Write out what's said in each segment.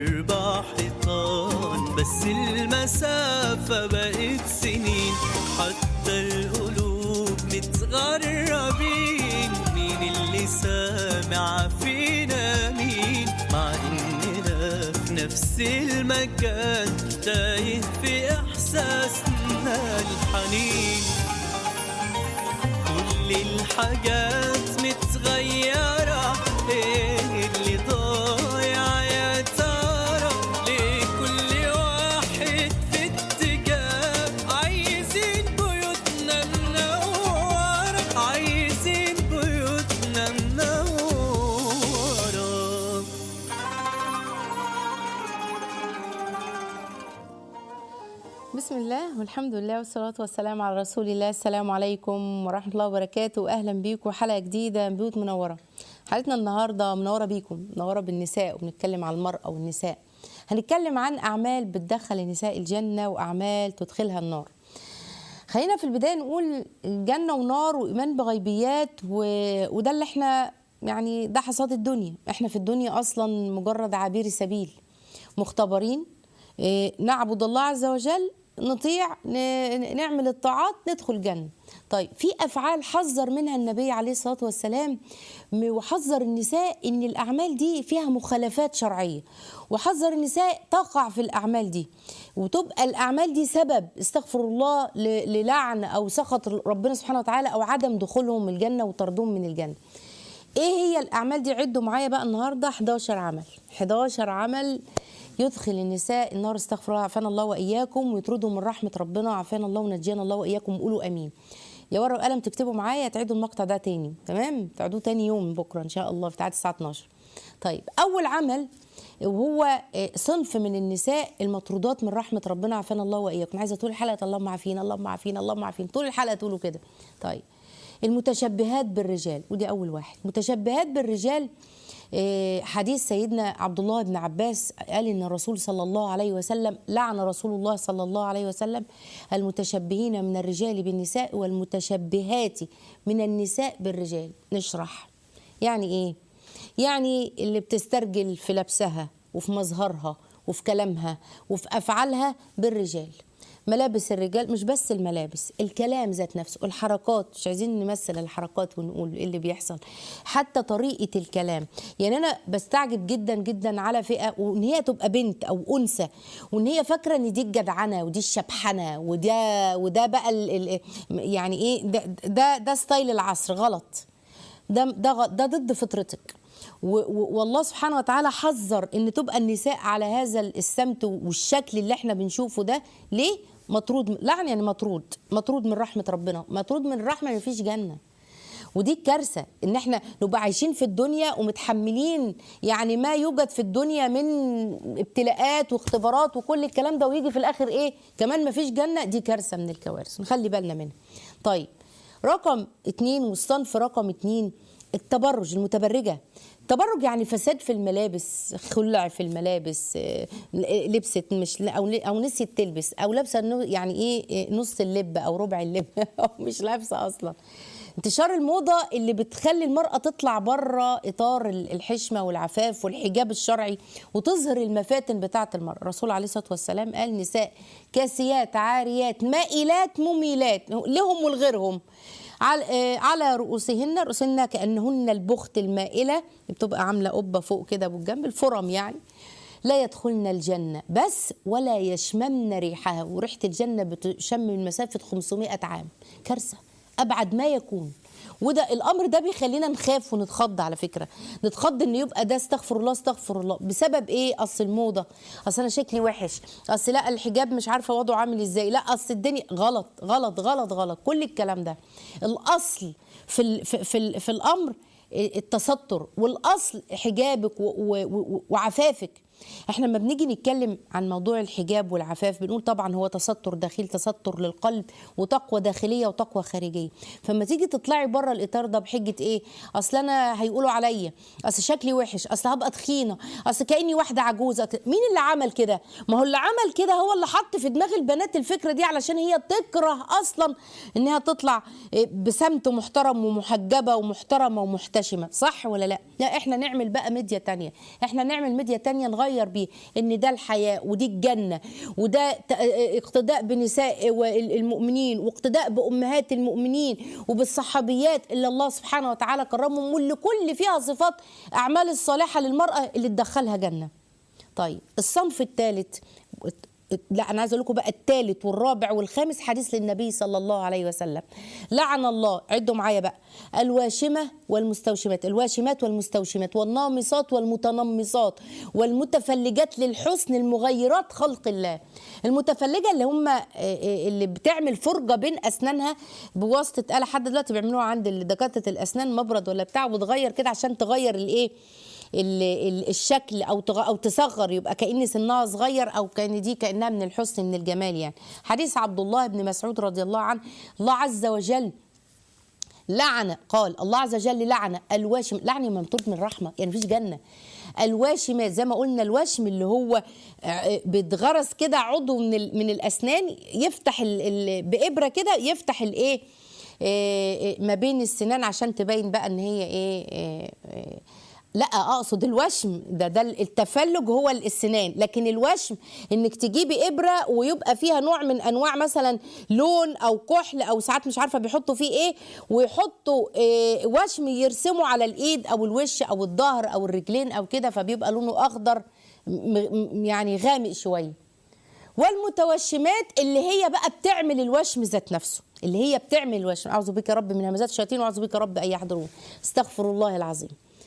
أربع حيطان بس المسافة بقت سنين حتى القلوب متغربين مين اللي سامع فينا مين مع إننا في نفس المكان تايه في إحساسنا الحنين كل الحاجات متغيرة ايه اللي ضايع يا ترى ليه كل واحد في اتجاه عايزين بيوتنا منورة عايزين بيوتنا منورة بسم الله والحمد لله والصلاة والسلام على رسول الله السلام عليكم ورحمة الله وبركاته أهلا بيكم حلقة جديدة من بيوت منورة حلقتنا النهاردة منورة بيكم منورة بالنساء وبنتكلم عن المرأة والنساء هنتكلم عن أعمال بتدخل النساء الجنة وأعمال تدخلها النار خلينا في البداية نقول جنة ونار وإيمان بغيبيات و... وده اللي احنا يعني ده حصاد الدنيا احنا في الدنيا أصلا مجرد عابر سبيل مختبرين إيه، نعبد الله عز وجل نطيع ن- نعمل الطاعات ندخل جنة طيب في أفعال حذر منها النبي عليه الصلاة والسلام م- وحذر النساء إن الأعمال دي فيها مخالفات شرعية وحذر النساء تقع في الأعمال دي وتبقى الأعمال دي سبب استغفر الله ل- للعن أو سخط ربنا سبحانه وتعالى أو عدم دخولهم الجنة وطردهم من الجنة ايه هي الاعمال دي عدوا معايا بقى النهارده 11 عمل 11 عمل يدخل النساء النار استغفر الله عافانا الله واياكم ويطردهم من رحمه ربنا عافانا الله ونجينا الله واياكم قولوا امين يا ورقه وقلم تكتبوا معايا تعيدوا المقطع ده تاني تمام تعيدوه تاني يوم بكره ان شاء الله في الساعه 12 طيب اول عمل وهو آه، صنف من النساء المطرودات من رحمه ربنا عافانا الله واياكم عايزه طول الحلقه اللهم عافينا اللهم عافينا اللهم عافينا طول الحلقه تقولوا كده طيب المتشبهات بالرجال ودي اول واحد متشبهات بالرجال آه، حديث سيدنا عبد الله بن عباس قال ان الرسول صلى الله عليه وسلم لعن رسول الله صلى الله عليه وسلم المتشبهين من الرجال بالنساء والمتشبهات من النساء بالرجال نشرح يعني ايه يعني اللي بتسترجل في لبسها وفي مظهرها وفي كلامها وفي افعالها بالرجال ملابس الرجال مش بس الملابس الكلام ذات نفسه الحركات مش عايزين نمثل الحركات ونقول ايه اللي بيحصل حتى طريقة الكلام يعني انا بستعجب جدا جدا على فئة وان هي تبقى بنت او انثى وان هي فاكرة ان دي الجدعنة ودي الشبحنة وده وده بقى ال ال يعني ايه ده ده, ده ستايل العصر غلط ده ده غ- ده ضد فطرتك و- و- والله سبحانه وتعالى حذر ان تبقى النساء على هذا السمت والشكل اللي احنا بنشوفه ده ليه مطرود لعن يعني مطرود مطرود من رحمه ربنا مطرود من الرحمه مفيش جنه ودي الكارثه ان احنا نبقى عايشين في الدنيا ومتحملين يعني ما يوجد في الدنيا من ابتلاءات واختبارات وكل الكلام ده ويجي في الاخر ايه كمان مفيش جنه دي كارثه من الكوارث نخلي بالنا منها طيب رقم اتنين والصنف رقم اتنين التبرج المتبرجة التبرج يعني فساد في الملابس خلع في الملابس آه، لبست مش او او نسيت تلبس او لابسه نو- يعني ايه نص اللب او ربع اللب او مش لابسه اصلا انتشار الموضة اللي بتخلي المرأة تطلع بره إطار ال- الحشمة والعفاف والحجاب الشرعي وتظهر المفاتن بتاعة المرأة الرسول عليه الصلاة والسلام قال نساء كاسيات عاريات مائلات مميلات لهم ولغيرهم على آه، على رؤوسهن رؤوسهن كأنهن البخت المائلة بتبقى عاملة قبة فوق كده بالجنب الفرم يعني لا يدخلن الجنة بس ولا يشممن ريحها وريحة الجنة بتشم من مسافة 500 عام كارثة أبعد ما يكون وده الامر ده بيخلينا نخاف ونتخض على فكره نتخض ان يبقى ده استغفر الله استغفر الله بسبب ايه اصل الموضه اصل انا شكلي وحش اصل لا الحجاب مش عارفه وضعه عامل ازاي لا اصل الدنيا غلط غلط غلط غلط كل الكلام ده الاصل في ال في في, ال في الامر التستر والاصل حجابك و- و- و- وعفافك احنا لما بنيجي نتكلم عن موضوع الحجاب والعفاف بنقول طبعا هو تستر داخلي تستر للقلب وتقوى داخليه وتقوى خارجيه فما تيجي تطلعي بره الاطار ده بحجه ايه اصل انا هيقولوا عليا اصل شكلي وحش اصل هبقى تخينه اصل كاني واحده عجوزه مين اللي عمل كده ما هو اللي عمل كده هو اللي حط في دماغ البنات الفكره دي علشان هي تكره اصلا انها تطلع إيه، بسمت محترم ومحجبه ومحترمه ومحتشمه صح ولا لا لا احنا نعمل بقى ميديا تانية احنا نعمل ميديا تانية نغير بتغير بيه ان ده الحياه ودي الجنه وده ت- اقتداء بنساء المؤمنين واقتداء بامهات المؤمنين وبالصحابيات اللي الله سبحانه وتعالى كرمهم واللي كل فيها صفات اعمال الصالحه للمراه اللي تدخلها جنه طيب الصنف الثالث لا انا عايزه اقول لكم بقى الثالث والرابع والخامس حديث للنبي صلى الله عليه وسلم لعن الله عدوا معايا بقى الواشمه والمستوشمات الواشمات والمستوشمات والنامصات والمتنمصات والمتفلجات للحسن المغيرات خلق الله المتفلجه اللي هم اللي بتعمل فرجه بين اسنانها بواسطه آلة حد دلوقتي بيعملوها عند دكاتره الاسنان مبرد ولا بتاع وتغير كده عشان تغير الايه ال- ال- الشكل او تغ- او تصغر يبقى كان سنها صغير او كان دي كانها من الحسن من الجمال يعني حديث عبد الله بن مسعود رضي الله عنه الله عز وجل لعن قال الله عز وجل لعن الواشم لعن ممطود من رحمه يعني مفيش جنه الواشمات زي ما قلنا الوشم اللي هو آه، بيتغرس كده عضو من ال- من الاسنان يفتح ال- ال- بابره كده يفتح الايه آه، آه، ما بين السنان عشان تبين بقى ان هي ايه آه، آه، لا اقصد الوشم ده ده التفلج هو السنان لكن الوشم انك تجيبي ابره ويبقى فيها نوع من انواع مثلا لون او كحل او ساعات مش عارفه بيحطوا فيه ايه ويحطوا إيه وشم يرسموا على الايد او الوش او الظهر او الرجلين او كده فبيبقى لونه اخضر م- م- يعني غامق شويه والمتوشمات اللي هي بقى بتعمل الوشم ذات نفسه اللي هي بتعمل الوشم اعوذ بك يا رب من همزات الشياطين واعوذ بك يا رب ان يحضرون استغفر الله العظيم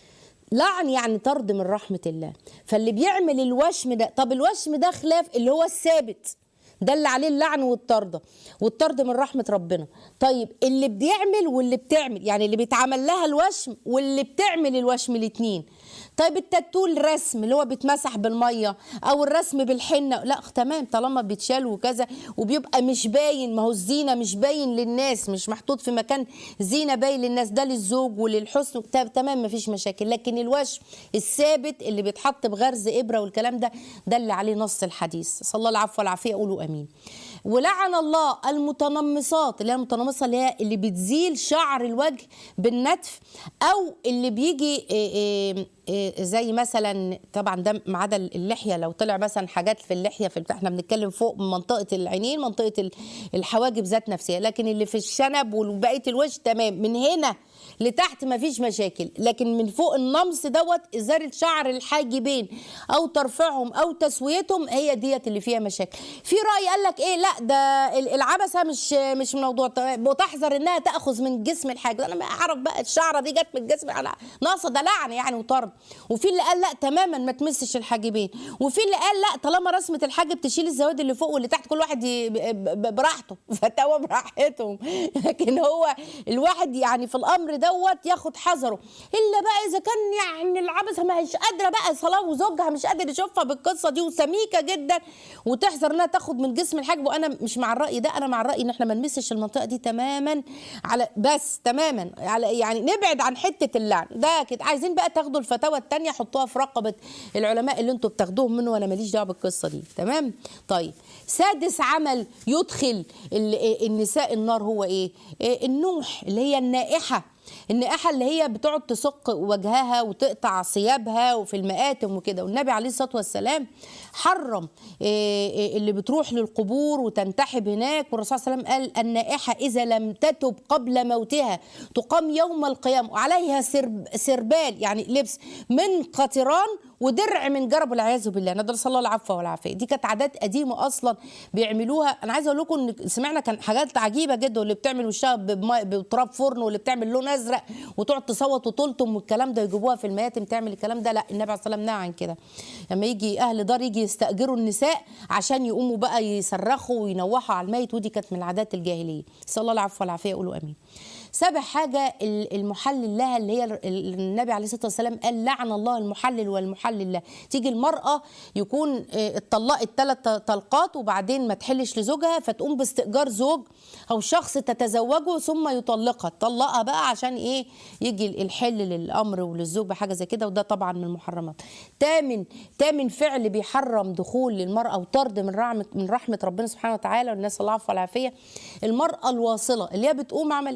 لعن يعني طرد من رحمة الله فاللي بيعمل الوشم ده طب الوشم ده خلاف اللي هو الثابت ده اللي عليه اللعن والطرد والطرد من رحمة ربنا طيب اللي بيعمل واللي بتعمل يعني اللي بيتعمل لها الوشم واللي بتعمل الوشم الاتنين طيب التاتو الرسم اللي هو بيتمسح بالميه او الرسم بالحنه لا تمام طالما بيتشال وكذا وبيبقى مش باين ما هو الزينه مش باين للناس مش محطوط في مكان زينه باين للناس ده للزوج وللحسن ت- تمام ما فيش مشاكل لكن الوشم الثابت اللي بيتحط بغرز ابره والكلام ده ده اللي عليه نص الحديث صلى الله العفو والعافيه قولوا امين ولعن الله المتنمصات اللي هي المتنمصه اللي هي اللي بتزيل شعر الوجه بالنتف او اللي بيجي إيه إيه إيه زي مثلا طبعا ده ما عدا اللحيه لو طلع مثلا حاجات في اللحيه في البتاع احنا بنتكلم فوق من منطقه العينين منطقه ال- الحواجب ذات نفسها لكن اللي في الشنب وبقيه الوجه تمام من هنا لتحت ما فيش مشاكل لكن من فوق النمص دوت ازاله شعر الحاجبين او ترفيعهم او تسويتهم هي ديت اللي فيها مشاكل في راي قال لك ايه لا ده ال- العبسه مش مش موضوع ط- وتحذر انها تاخذ من جسم الحاجب انا ما اعرف بقى الشعره دي جت من الجسم انا ناقصه ده لعن يعني وطرد وفي اللي قال لا تماما ما تمسش الحاجبين وفي اللي قال لا طالما رسمه الحاجب تشيل الزواد اللي فوق واللي تحت كل واحد ي- ب- ب- براحته فتوى براحتهم لكن هو الواحد يعني في الامر دوت ياخد حذره الا بقى اذا كان يعني العبثه ما هيش قادره بقى صلاه وزوجها مش قادر يشوفها بالقصه دي وسميكه جدا وتحذر انها تاخد من جسم الحاجب وانا مش مع الراي ده انا مع الراي ان احنا ما نمسش المنطقه دي تماما على بس تماما على يعني نبعد عن حته اللعن ده كده عايزين بقى تاخدوا الفتاوى التانية حطوها في رقبه العلماء اللي انتوا بتاخدوهم منه وانا ماليش دعوه بالقصه دي تمام طيب سادس عمل يدخل ال- النساء النار هو ايه إيه النوح اللي هي النائحه النائحه اللي هي بتقعد تسق وجهها وتقطع ثيابها وفي المآتم وكده والنبي عليه الصلاه والسلام حرم إيه إيه اللي بتروح للقبور وتنتحب هناك والرسول صلى الله عليه وسلم قال النائحه اذا لم تتب قبل موتها تقام يوم القيامه وعليها سرب سربال يعني لبس من قطران ودرع من جرب والعياذ بالله ندر صلى الله العفو والعافيه دي كانت عادات قديمه اصلا بيعملوها انا عايزه اقول لكم ان سمعنا كان حاجات عجيبه جدا واللي بتعمل وشها بماء- بتراب فرن واللي بتعمل لون ازرق وتقعد تصوت وتلطم والكلام ده يجيبوها في المياتم تعمل الكلام ده لا النبي عليه الصلاه والسلام نهى عن كده لما يجي اهل دار يجي يستاجروا النساء عشان يقوموا بقى يصرخوا وينوحوا على الميت ودي كانت من العادات الجاهليه صلى الله العفو والعافيه يقولوا امين سابع حاجة ال- المحلل لها اللي هي ال- النبي عليه الصلاة والسلام قال لعن الله المحلل والمحلل له تيجي المرأة يكون آه، اتطلقت ثلاث طلقات وبعدين ما تحلش لزوجها فتقوم باستئجار زوج أو شخص تتزوجه ثم يطلقها تطلقها بقى عشان إيه يجي الحل للأمر وللزوج بحاجة زي كده وده طبعا من المحرمات تامن تامن فعل بيحرم دخول للمرأة وطرد من رحمة من رحمة ربنا سبحانه وتعالى والناس الله العفو والعافية المرأة الواصلة اللي هي بتقوم عمل إيه اللي هي البارود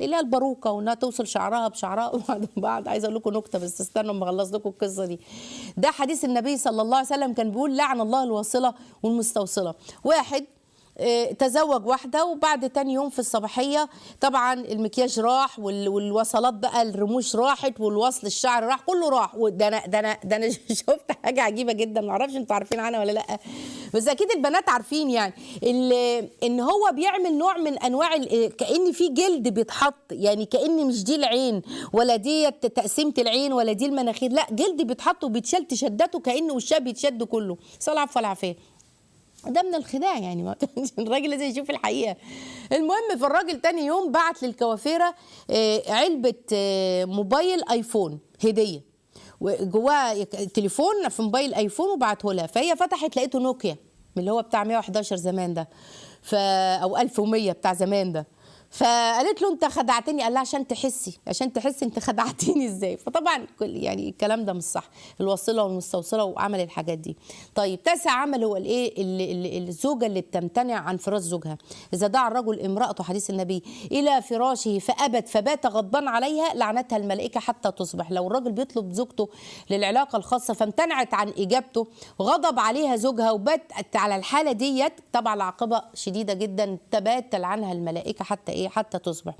باروكه وانها توصل شعرها بشعرها وبعد بعد عايزه اقول لكم نكته بس استنوا اما اخلص لكم القصه دي ده حديث النبي صلى الله عليه وسلم كان بيقول لعن الله الواصله والمستوصله واحد آه، تزوج واحدة وبعد تاني يوم في الصباحية طبعا المكياج راح وال- والوصلات بقى الرموش راحت والوصل الشعر راح كله راح وده انا ده انا ده انا شفت حاجة عجيبة جدا معرفش انتوا عارفين عنها ولا لا بس اكيد البنات عارفين يعني ال- ان هو بيعمل نوع من انواع ال- كأن في جلد بيتحط يعني كأن مش دي العين ولا دي تقسيمة العين ولا دي المناخير لا جلد بيتحط وبيتشال تشدته كأنه وشها بيتشد كله صلى الله عليه العافية ده من الخداع يعني ما الراجل لازم يشوف الحقيقه المهم فالراجل تاني يوم بعت للكوافيره آه، علبه آه، موبايل ايفون هديه وجواه تليفون في موبايل ايفون وبعته لها فهي فتحت لقيته نوكيا من اللي هو بتاع 111 زمان ده ف او 1100 بتاع زمان ده فقالت له انت خدعتني قال لها عشان تحسي عشان تحسي انت خدعتيني ازاي فطبعا كل يعني الكلام ده مش صح الوصله والمستوصله وعمل الحاجات دي طيب تاسع عمل هو الايه اللي- اللي- الزوجه اللي بتمتنع عن فراش زوجها اذا دعا الرجل امراته حديث النبي الى فراشه فابت فبات غضبان عليها لعنتها الملائكه حتى تصبح لو الراجل بيطلب زوجته للعلاقه الخاصه فامتنعت عن اجابته غضب عليها زوجها وبات على الحاله ديت طبعا العاقبه شديده جدا تبات تلعنها الملائكه حتى ايه حتى تصبح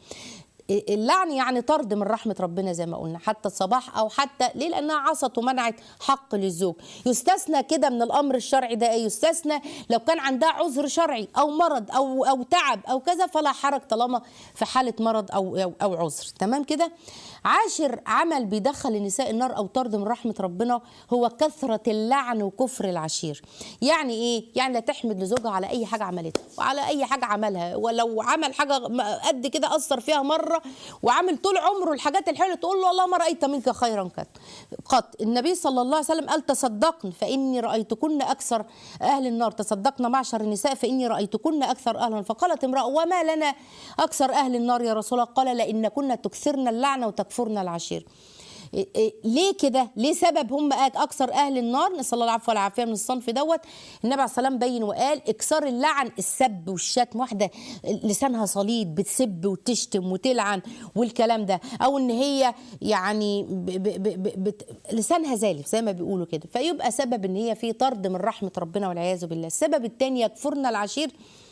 اللعن يعني طرد من رحمة ربنا زي ما قلنا حتى الصباح أو حتى ليه لأنها عصت ومنعت حق للزوج يستثنى كده من الأمر الشرعي ده إيه يستثنى لو كان عندها عذر شرعي أو مرض أو أو تعب أو كذا فلا حرج طالما في حالة مرض أو أو, أو عذر تمام كده عاشر عمل بيدخل النساء النار أو طرد من رحمة ربنا هو كثرة اللعن وكفر العشير يعني إيه يعني لا تحمد لزوجها على أي حاجة عملتها وعلى أي حاجة عملها ولو عمل حاجة قد كده أثر فيها مرة وعامل طول عمره الحاجات الحلوه تقول له والله ما رايت منك خيرا قط قط النبي صلى الله عليه وسلم قال تصدقن فاني رايتكن اكثر اهل النار تصدقن معشر النساء فاني رايتكن اكثر اهل النار فقالت امراه وما لنا اكثر اهل النار يا رسول الله قال لان كنا تكثرن اللعنه وتكفرن العشير إيه إيه ليه كده؟ ليه سبب هم اكثر اهل النار نسال الله العفو والعافيه من الصنف دوت النبي عليه الصلاه والسلام بين وقال اكثار اللعن السب والشتم واحده لسانها صليد بتسب وتشتم وتلعن والكلام ده او ان هي يعني ب ب ب ب بت لسانها زالف زي ما بيقولوا كده فيبقى سبب ان هي في طرد من رحمه ربنا والعياذ بالله السبب الثاني يكفرن العشير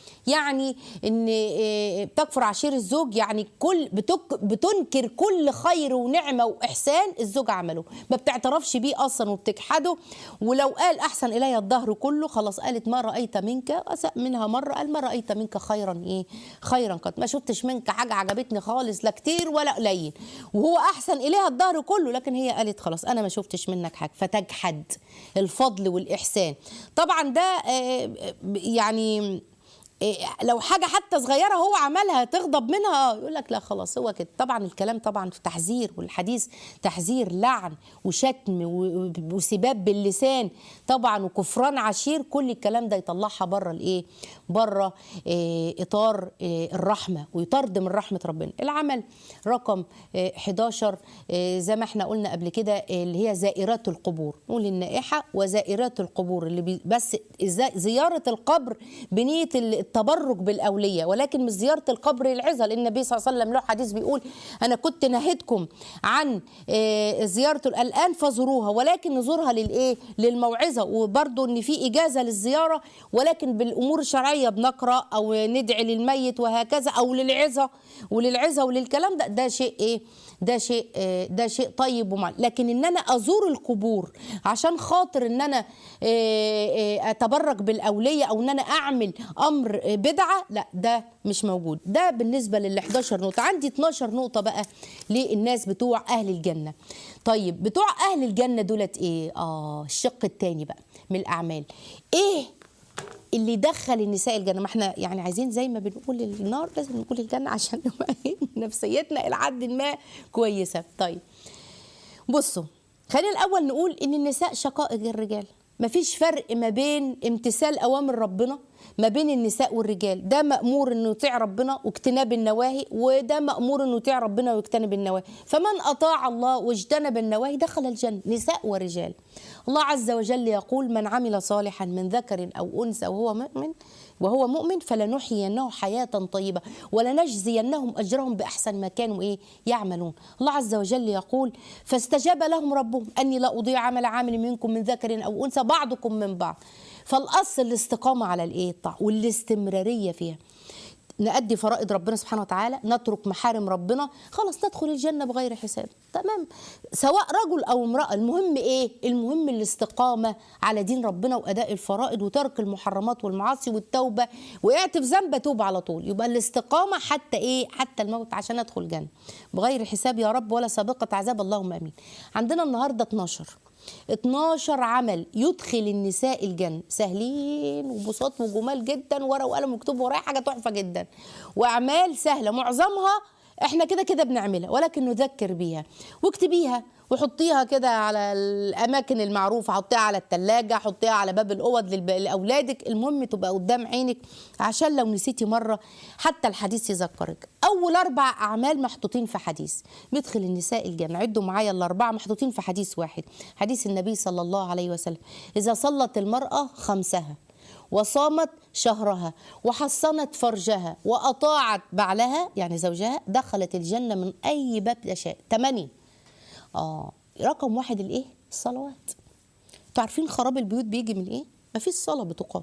يعني ان إيه، بتكفر عشير الزوج يعني كل بتك بتنكر كل خير ونعمه واحسان الزوج عمله ما بتعترفش بيه اصلا وبتجحده ولو قال احسن الي الدهر كله خلاص قالت ما رايت منك اساء منها مره قال ما رايت منك خيرا ايه خيرا قد ما شفتش منك حاجه عجبتني خالص لا كتير ولا قليل وهو احسن اليها الدهر كله لكن هي قالت خلاص انا ما شفتش منك حاجه فتجحد الفضل والاحسان طبعا ده آه، يعني إيه، لو حاجه حتى صغيره هو عملها تغضب منها يقول لك لا خلاص هو كده طبعا الكلام طبعا في تحذير والحديث تحذير لعن وشتم و- وسباب باللسان طبعا وكفران عشير كل الكلام ده يطلعها بره الايه بره إيه اطار إيه الرحمه ويطرد من رحمه ربنا العمل رقم إيه 11 إيه زي ما احنا قلنا قبل كده إيه اللي هي زائرات القبور نقول النائحه وزائرات القبور اللي بي بس إزا- زياره القبر بنيه التبرك بالاولياء ولكن مش زياره القبر العظه لان النبي صلى الله عليه وسلم له حديث بيقول انا كنت نهيتكم عن آه، زياره الان فزوروها ولكن نزورها للايه للموعظه وبرضه ان في اجازه للزياره ولكن بالامور الشرعيه بنقرا او ندعي للميت وهكذا او للعظه وللعظه وللكلام ده ده شيء ايه ده شيء آه، ده شيء طيب ومع لكن ان انا ازور القبور عشان خاطر ان انا آه، آه، اتبرك بالاولياء او ان انا اعمل امر آه، بدعه لا ده مش موجود ده بالنسبه لل 11 نقطه عندي 12 نقطه بقى للناس بتوع اهل الجنه طيب بتوع اهل الجنه دولت ايه اه الشق الثاني بقى من الاعمال ايه اللي يدخل النساء الجنه ما احنا يعني عايزين زي ما بنقول النار لازم نقول الجنه عشان نبقى إيه؟ نفسيتنا الى حد ما كويسه طيب بصوا خلينا الاول نقول ان النساء شقائق الرجال مفيش فرق ما بين امتثال اوامر ربنا ما بين النساء والرجال ده مأمور انه يطيع ربنا واجتناب النواهي وده مأمور انه يطيع ربنا ويجتنب النواهي فمن أطاع الله واجتنب النواهي دخل الجنة نساء ورجال الله عز وجل يقول من عمل صالحا من ذكر أو أنثى وهو مؤمن وهو مؤمن فلنحيينه حياة طيبة ولنجزينهم أجرهم بأحسن ما كانوا إيه يعملون الله عز وجل يقول فاستجاب لهم ربهم أني لا أضيع عمل عامل منكم من ذكر أو أنثى بعضكم من بعض فالأصل الاستقامة على الإيه الطاعة والاستمرارية فيها نأدي فرائض ربنا سبحانه وتعالى نترك محارم ربنا خلاص ندخل الجنة بغير حساب تمام سواء رجل أو امرأة المهم إيه المهم الاستقامة على دين ربنا وأداء الفرائض وترك المحرمات والمعاصي والتوبة وقعت في ذنب توب على طول يبقى الاستقامة حتى إيه حتى الموت عشان أدخل الجنة بغير حساب يا رب ولا سابقة عذاب اللهم أمين عندنا النهاردة 12 12 عمل يدخل النساء الجنة سهلين وبساط وجمال جدا ورقة وقلم مكتوب ورايا حاجة تحفة جدا وأعمال سهلة معظمها احنا كده كده بنعملها ولكن نذكر بيها واكتبيها وحطيها كده على الاماكن المعروفه حطيها على الثلاجه حطيها على باب الاوض للب- لاولادك المهم تبقى قدام عينك عشان لو نسيتي مره حتى الحديث يذكرك اول اربع اعمال محطوطين في حديث بيدخل النساء الجنه عدوا معايا الاربعه محطوطين في حديث واحد حديث النبي صلى الله عليه وسلم اذا صلت المراه خمسها وصامت شهرها وحصنت فرجها وأطاعت بعلها يعني زوجها دخلت الجنة من أي باب تشاء تمانية آه رقم واحد الإيه؟ الصلوات انتوا عارفين خراب البيوت بيجي من إيه؟ مفيش صلاة بتقام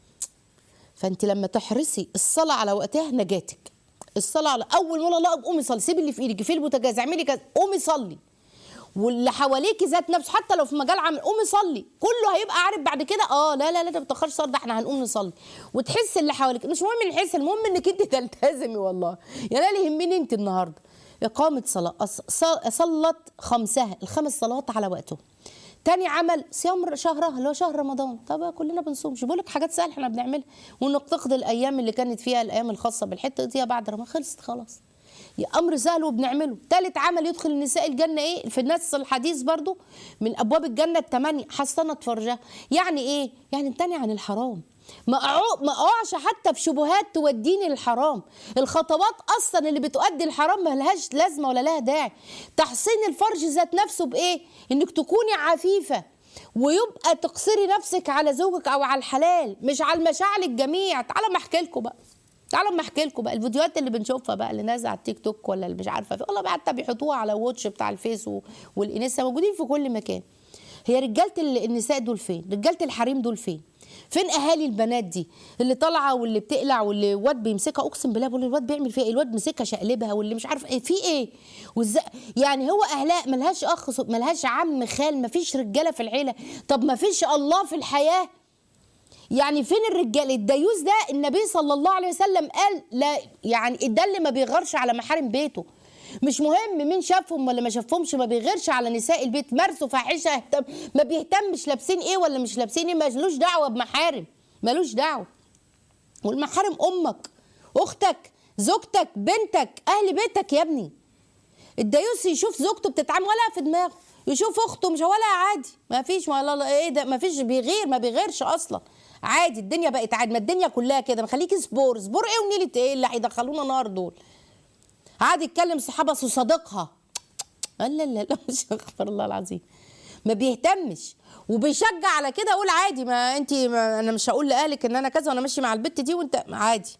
فأنت لما تحرصي الصلاة على وقتها نجاتك الصلاة على أول ما الله قومي صلي سيبي اللي في إيدك في البوتاجاز اعملي كذا قومي صلي واللي حواليكي ذات نفسه حتى لو في مجال عمل قومي صلي كله هيبقى عارف بعد كده اه لا لا لا ده ما تاخرش صلاه ده احنا هنقوم نصلي وتحس اللي حواليك مش مهم نحس المهم انك انت تلتزمي والله يعني انا اللي يهمني انت النهارده اقامه صلاه أص- ص- صلت خمسها الخمس صلوات على وقتهم تاني عمل صيام شهرها اللي هو شهر رمضان طب كلنا بنصوم مش بقول لك حاجات سهله احنا بنعملها وانك تقضي الايام اللي كانت فيها الايام الخاصه بالحته دي بعد رمضان خلصت خلاص امر سهل وبنعمله ثالث عمل يدخل النساء الجنه ايه في نفس الحديث برضو من ابواب الجنه الثمانيه حصنت فرجها يعني ايه يعني امتنع عن الحرام ما أعو- ما اقعش حتى في شبهات توديني للحرام الخطوات اصلا اللي بتؤدي الحرام ما لهاش لازمه ولا لها داعي تحصين الفرج ذات نفسه بايه انك تكوني عفيفه ويبقى تقصري نفسك على زوجك او على الحلال مش على المشاعر الجميع تعالوا ما احكي لكم بقى تعالوا ما احكي لكم بقى الفيديوهات اللي بنشوفها بقى اللي نازله على التيك توك ولا اللي مش عارفه في والله بقى حتى بيحطوها على واتش بتاع الفيس و- والانستا موجودين في كل مكان هي رجاله ال- النساء دول فين رجاله الحريم دول فين فين اهالي البنات دي اللي طالعه واللي بتقلع واللي الواد بيمسكها اقسم بالله بقول الواد بيعمل فيها ايه الواد مسكها شقلبها واللي مش عارف ايه في ايه وازاي يعني هو اهلاء ملهاش اخ ص- ملهاش عم خال مفيش رجاله في العيله طب مفيش الله في الحياه يعني فين الرجال الديوس ده النبي صلى الله عليه وسلم قال لا يعني ده اللي ما بيغيرش على محارم بيته مش مهم مين شافهم ولا ما شافهمش ما بيغيرش على نساء البيت مارسوا فاحشه اهتم ما بيهتمش لابسين ايه ولا مش لابسين ايه ملوش دعوه بمحارم ملوش دعوه والمحارم امك اختك زوجتك بنتك اهل بيتك يا ابني الديوس يشوف زوجته بتتعامل ولا في دماغه يشوف اخته مش ولا عادي ما فيش ولا لا ايه ده ما فيش بيغير ما بيغيرش اصلا عادي الدنيا بقت عادي ما الدنيا كلها كده ما خليكي سبور سبور ايه ونيلة ايه اللي هيدخلونا نار دول عادي يتكلم صحابه صديقها لا لا لا مش اغفر الله العظيم ما بيهتمش وبيشجع على كده اقول عادي ما انت ما انا مش هقول لاهلك ان انا كذا وانا ماشي مع البت دي وانت عادي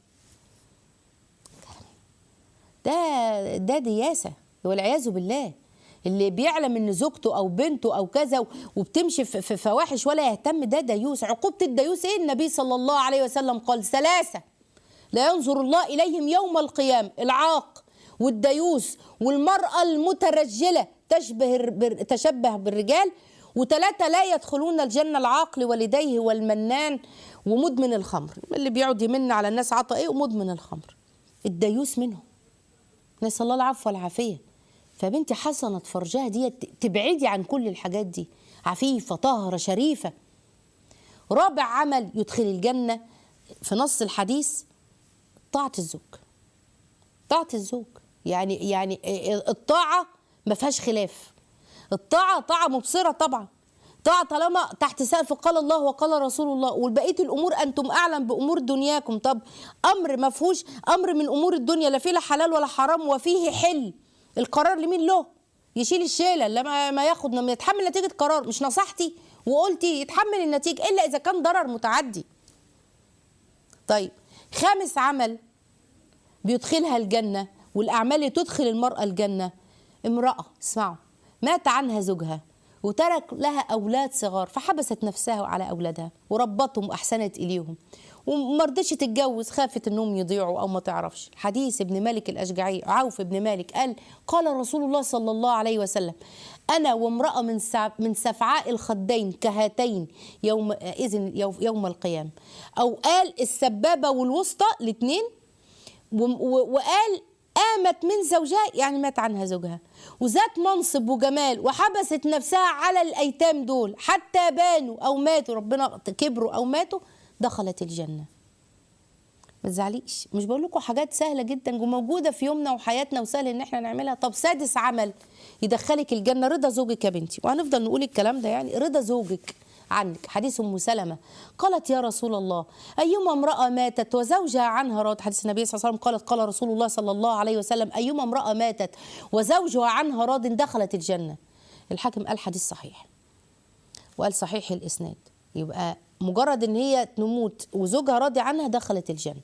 ده ده دياسه والعياذ بالله اللي بيعلم ان زوجته او بنته او كذا وبتمشي في في فواحش ولا يهتم ده ديوس عقوبه الديوس ايه النبي صلى الله عليه وسلم قال ثلاثه لا ينظر الله اليهم يوم القيامه العاق والديوس والمراه المترجله تشبه الر- تشبه بالرجال وثلاثه لا يدخلون الجنه العاقل والديه والمنان ومدمن الخمر اللي بيقعد يمن على الناس عطا ايه ومدمن الخمر الديوس منهم نسال الله العفو والعافيه فبنتي حسنت فرجها دي تبعدي عن كل الحاجات دي عفيفه طاهره شريفه رابع عمل يدخل الجنه في نص الحديث طاعه الزوج طاعه الزوج يعني يعني الطاعه ما فيهاش خلاف الطاعه طاعه مبصره طبعا طاعة طالما تحت سقف قال الله وقال رسول الله والبقيه الامور انتم اعلم بامور دنياكم طب امر ما فيهوش امر من امور الدنيا لا فيه لا حلال ولا حرام وفيه حل القرار لمين له يشيل الشيله لما ما ياخد لما يتحمل نتيجه قرار مش نصحتي وقلتي يتحمل النتيجه الا اذا كان ضرر متعدي طيب خامس عمل بيدخلها الجنة والأعمال اللي تدخل المرأة الجنة امرأة اسمعوا مات عنها زوجها وترك لها أولاد صغار فحبست نفسها على أولادها وربتهم وأحسنت إليهم وما رضتش تتجوز خافت انهم يضيعوا او ما تعرفش حديث ابن مالك الاشجعي عوف ابن مالك قال قال رسول الله صلى الله عليه وسلم انا وامراه من سع- من سفعاء الخدين كهاتين يوم اذن يوم, يوم القيامه او قال السبابه والوسطى الاثنين و- و- وقال قامت من زوجها يعني مات عنها زوجها وذات منصب وجمال وحبست نفسها على الايتام دول حتى بانوا او ماتوا ربنا كبروا او ماتوا دخلت الجنه ما تزعليش مش بقول لكم حاجات سهله جدا وموجوده في يومنا وحياتنا وسهل ان احنا نعملها طب سادس عمل يدخلك الجنه رضا زوجك يا بنتي وهنفضل نقول الكلام ده يعني رضا زوجك عنك حديث ام سلمه قالت يا رسول الله ايما امراه ماتت وزوجها عنها راض حديث النبي صلى الله عليه وسلم قالت قال رسول الله صلى الله عليه وسلم ايما امراه ماتت وزوجها عنها راض دخلت الجنه الحاكم قال حديث صحيح وقال صحيح الاسناد يبقى مجرد ان هي تموت وزوجها راضي عنها دخلت الجنه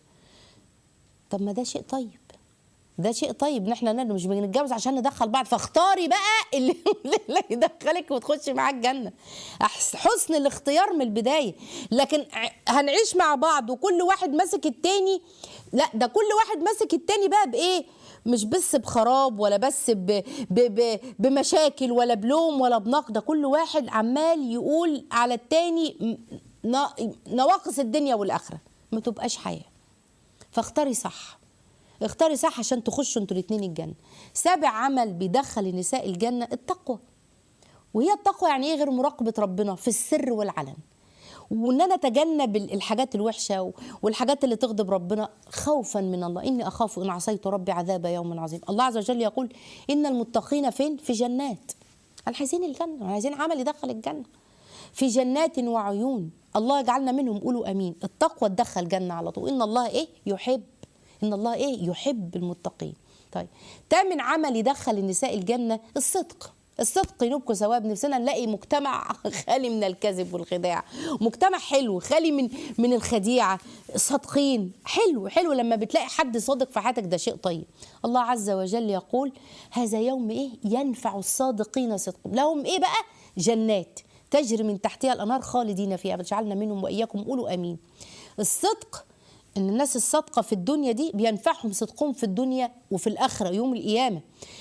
طب ما ده شيء طيب ده شيء طيب ان احنا ن- مش بنتجوز عشان ندخل بعض فاختاري بقى اللي, اللي يدخلك وتخشي معاه الجنه أحس- حسن الاختيار من البدايه لكن ع- هنعيش مع بعض وكل واحد ماسك التاني لا ده كل واحد ماسك التاني بقى بايه مش بس بخراب ولا بس ب ب ب بمشاكل ولا بلوم ولا بنقد ده كل واحد عمال يقول على التاني م- نا- نواقص الدنيا والاخره ما تبقاش حياه فاختاري صح اختاري صح عشان تخشوا انتوا الاثنين الجنه سابع عمل بيدخل النساء الجنه التقوى وهي التقوى يعني ايه غير مراقبه ربنا في السر والعلن وان انا اتجنب ال- الحاجات الوحشه و- والحاجات اللي تغضب ربنا خوفا من الله اني اخاف ان عصيت ربي عذاب يوم عظيم الله عز وجل يقول ان المتقين فين في جنات انا عايزين الجنه عايزين عمل يدخل الجنه في جنات وعيون الله يجعلنا منهم قولوا امين التقوى تدخل جنه على طول ان الله ايه يحب ان الله ايه يحب المتقين طيب تامن عمل يدخل النساء الجنه الصدق الصدق ينوبكم ثواب نفسنا نلاقي مجتمع خالي من الكذب والخداع مجتمع حلو خالي من من الخديعه صادقين حلو حلو لما بتلاقي حد صادق في حياتك ده شيء طيب الله عز وجل يقول هذا يوم ايه ينفع الصادقين صدقهم لهم ايه بقى جنات تجري من تحتها الانهار خالدين فيها بجعلنا منهم واياكم قولوا امين الصدق ان الناس الصادقه في الدنيا دي بينفعهم صدقهم في الدنيا وفي الاخره يوم القيامه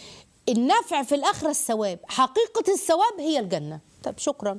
النفع في الاخره الثواب حقيقه الثواب هي الجنه طب شكرا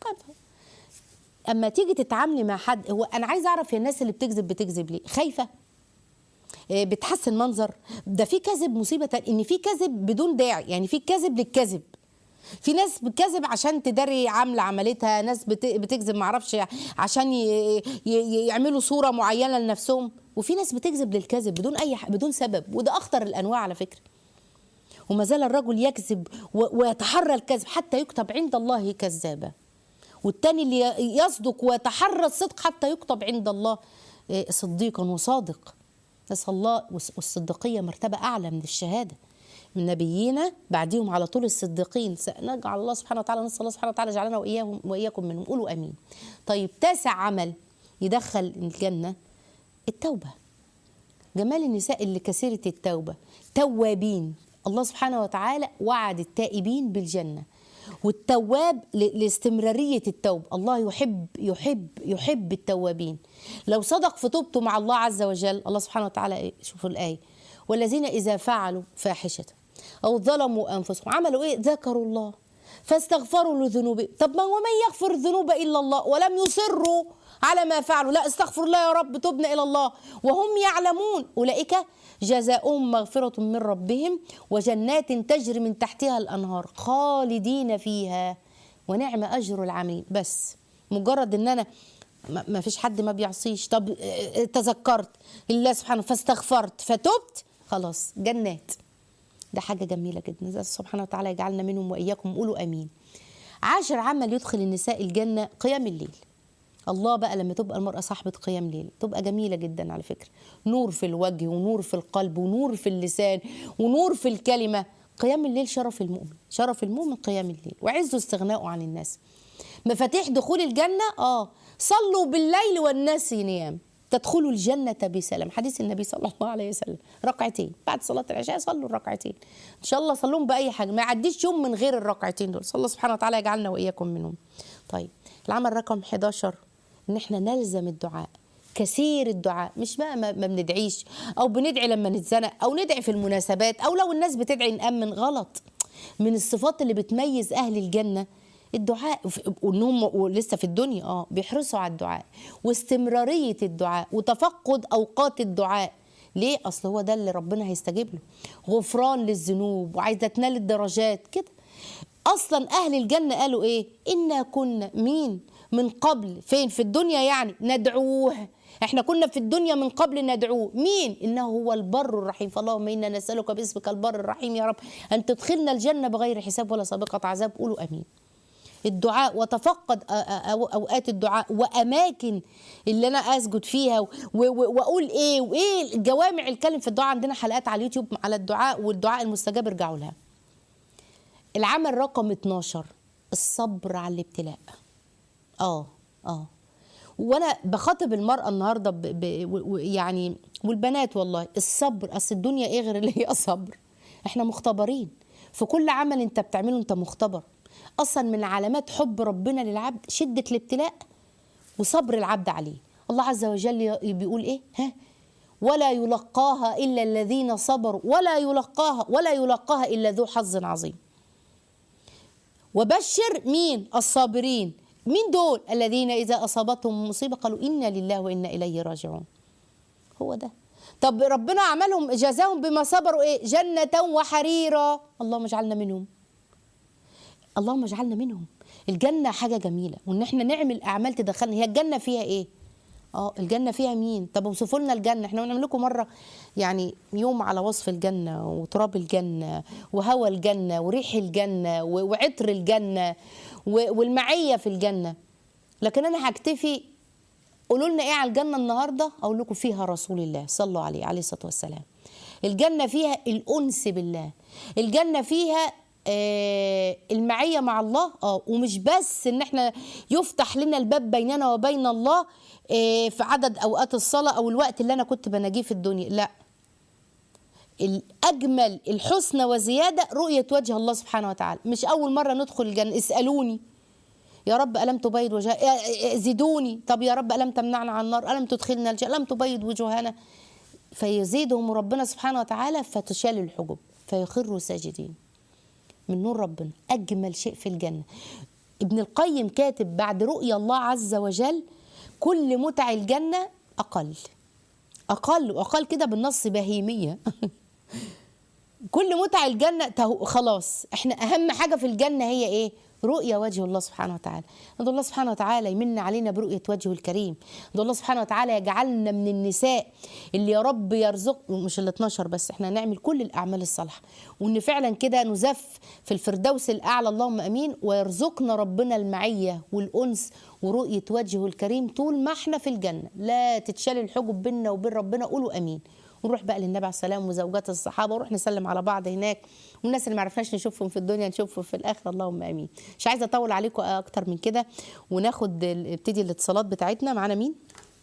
اما تيجي تتعاملي مع حد هو انا عايزه اعرف هي الناس اللي بتكذب بتكذب ليه خايفه إيه، بتحسن منظر ده في كذب مصيبه تانية، ان في كذب بدون داعي يعني في كذب للكذب في ناس بتكذب عشان تداري عامله عملتها ناس بت- بتكذب معرفش عشان ي- ي- يعملوا صوره معينه لنفسهم وفي ناس بتكذب للكذب بدون اي ح- بدون سبب وده اخطر الانواع على فكره وما زال الرجل يكذب و- ويتحرى الكذب حتى يكتب عند الله كذابا والتاني اللي ي- يصدق ويتحرى الصدق حتى يكتب عند الله إيه، صديقا وصادق نسأل الله والص- والصديقية مرتبة أعلى من الشهادة من نبينا بعديهم على طول الصديقين نجعل الله سبحانه وتعالى نسأل الله سبحانه وتعالى يجعلنا وإياهم وإياكم منهم قولوا أمين طيب تاسع عمل يدخل الجنة التوبة جمال النساء اللي كثيرة التوبة توابين الله سبحانه وتعالى وعد التائبين بالجنة والتواب ل- لاستمرارية التوبة الله يحب يحب يحب التوابين لو صدق في توبته مع الله عز وجل الله سبحانه وتعالى إيه؟ شوفوا الآية والذين إذا فعلوا فاحشة أو ظلموا أنفسهم عملوا إيه ذكروا الله فاستغفروا لذنوبهم طب ما هو من يغفر الذنوب إلا الله ولم يصروا على ما فعلوا لا استغفر الله يا رب تبنا إلى الله وهم يعلمون أولئك جزاؤهم مغفرة من ربهم وجنات تجري من تحتها الأنهار خالدين فيها ونعم أجر العاملين بس مجرد إن أنا ما ما فيش حد ما بيعصيش طب اه، اه، تذكرت الله سبحانه فاستغفرت فتبت خلاص جنات ده حاجة جميلة جدا نسأل سبحانه وتعالى يجعلنا منهم وإياكم قولوا أمين عاشر عمل يدخل النساء الجنة قيام الليل الله بقى لما تبقى المرأة صاحبة قيام ليل تبقى جميلة جدا على فكرة نور في الوجه ونور في القلب ونور في اللسان ونور في الكلمة قيام الليل شرف المؤمن شرف المؤمن قيام الليل وعز استغناؤه عن الناس مفاتيح دخول الجنة اه صلوا بالليل والناس نيام تدخلوا الجنة بسلام حديث النبي صلى الله عليه وسلم ركعتين بعد صلاة العشاء صلوا الركعتين إن شاء الله صلوهم بأي حاجة ما يعديش يوم من غير الركعتين دول صلى الله سبحانه وتعالى يجعلنا وإياكم منهم طيب العمل رقم 11 إن إحنا نلزم الدعاء كثير الدعاء مش بقى ما ما بندعيش او بندعي لما نتزنق او ندعي في المناسبات او لو الناس بتدعي نامن غلط من الصفات اللي بتميز اهل الجنه الدعاء وانهم لسه في الدنيا اه بيحرصوا على الدعاء واستمراريه الدعاء وتفقد اوقات الدعاء ليه اصل هو ده اللي ربنا هيستجيب له غفران للذنوب وعايزه تنال الدرجات كده اصلا اهل الجنه قالوا ايه انا كنا مين من قبل فين في الدنيا يعني ندعوه احنا كنا في الدنيا من قبل ندعوه مين انه هو البر الرحيم فاللهم انا نسالك باسمك البر الرحيم يا رب ان تدخلنا الجنه بغير حساب ولا سابقه عذاب قولوا امين الدعاء وتفقد أ- أ- أو- اوقات الدعاء واماكن اللي انا اسجد فيها و- و- واقول ايه وايه جوامع الكلم في الدعاء عندنا حلقات على اليوتيوب على الدعاء والدعاء المستجاب ارجعوا لها العمل رقم 12 الصبر على الابتلاء اه اه وانا بخاطب المراه النهارده ب... ب... و- و- يعني والبنات والله الصبر اصل الدنيا ايه غير اللي هي صبر احنا مختبرين في كل عمل انت بتعمله انت مختبر اصلا من علامات حب ربنا للعبد شده الابتلاء وصبر العبد عليه الله عز وجل ي- بيقول ايه ها ولا يلقاها الا الذين صبروا ولا يلقاها ولا يلقاها الا ذو حظ عظيم وبشر مين الصابرين مين دول الذين إذا أصابتهم مصيبة قالوا إنا لله وإنا إليه راجعون هو ده طب ربنا عملهم جزاهم بما صبروا إيه جنة وحريرا اللهم اجعلنا منهم اللهم اجعلنا منهم الجنة حاجة جميلة وإن احنا نعمل أعمال تدخلنا هي الجنة فيها إيه اه الجنة فيها مين طب اوصفوا لنا الجنة احنا بنعمل لكم مرة يعني يوم على وصف الجنة وتراب الجنة وهوى الجنة وريح الجنة و- وعطر الجنة و- والمعية في الجنة لكن انا هكتفي قولوا لنا ايه على الجنة النهاردة اقول لكم فيها رسول الله صلوا عليه عليه الصلاة والسلام الجنة فيها الأنس بالله الجنة فيها آه، المعية مع الله اه ومش بس ان احنا يفتح لنا الباب بيننا وبين الله آه، في عدد اوقات الصلاة او الوقت اللي انا كنت بناجيه في الدنيا لا الأجمل الحسنى وزيادة رؤية وجه الله سبحانه وتعالى مش أول مرة ندخل الجنة اسألوني يا رب ألم تبيض وجه زيدوني طب يا رب ألم تمنعنا عن النار ألم تدخلنا الجنة ألم تبيض وجوهنا فيزيدهم ربنا سبحانه وتعالى فتشال الحجب فيخروا ساجدين من نور ربنا أجمل شيء في الجنة ابن القيم كاتب بعد رؤيا الله عز وجل كل متع الجنة أقل أقل وأقل كده بالنص بهيمية كل متع الجنة تهو خلاص احنا أهم حاجة في الجنة هي إيه؟ رؤية وجه الله سبحانه وتعالى ندعو الله سبحانه وتعالى يمن علينا برؤية وجهه الكريم ندعو الله سبحانه وتعالى يجعلنا من النساء اللي يا رب يرزق مش ال 12 بس احنا نعمل كل الأعمال الصالحة وإن فعلا كده نزف في الفردوس الأعلى اللهم أمين ويرزقنا ربنا المعية والأنس ورؤية وجهه الكريم طول ما احنا في الجنة لا تتشال الحجب بيننا وبين ربنا قولوا أمين ونروح بقى للنبي عليه السلام وزوجات الصحابه ونروح نسلم على بعض هناك والناس اللي ما عرفناش نشوفهم في الدنيا نشوفهم في الاخره اللهم امين مش عايزه اطول عليكم اكتر من كده وناخد ال- ابتدي الاتصالات بتاعتنا معانا مين